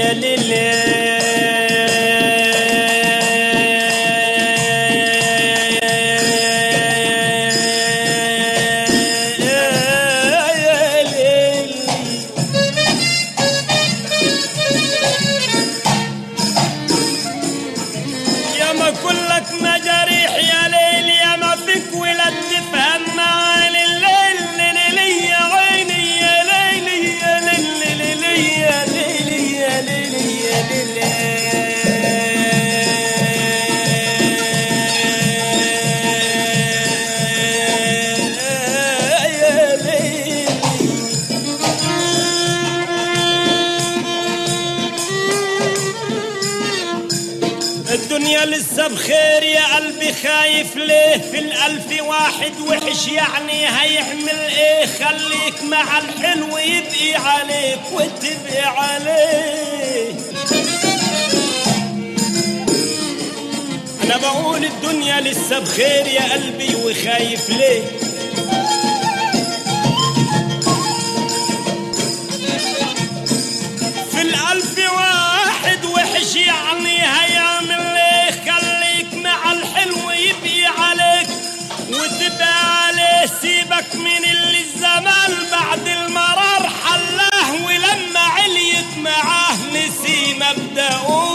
ليل يا ليل يا ما كلك مجاريح يا ليل يا ما فيك ولد تفهم معاني الليل ليلي يا عيني يا ليلي يا ليلي يا ليلي يا ليلي يا ليلي يا ليلي الدنيا لسه بخير يا قلبي خايف ليه في الألف واحد وحش يعني هيعمل ايه خليك مع الحلو يبقي عليك وتبقي عليه أنا بقول الدنيا لسه بخير يا قلبي وخايف ليه في الألف واحد وحش يعني هيعمل ايه خليك مع الحلو يبقي عليك وتبقى عليه سيبك من اللي الزمان بعد المرار حلاه ولما عليت معاه نسي مبدأه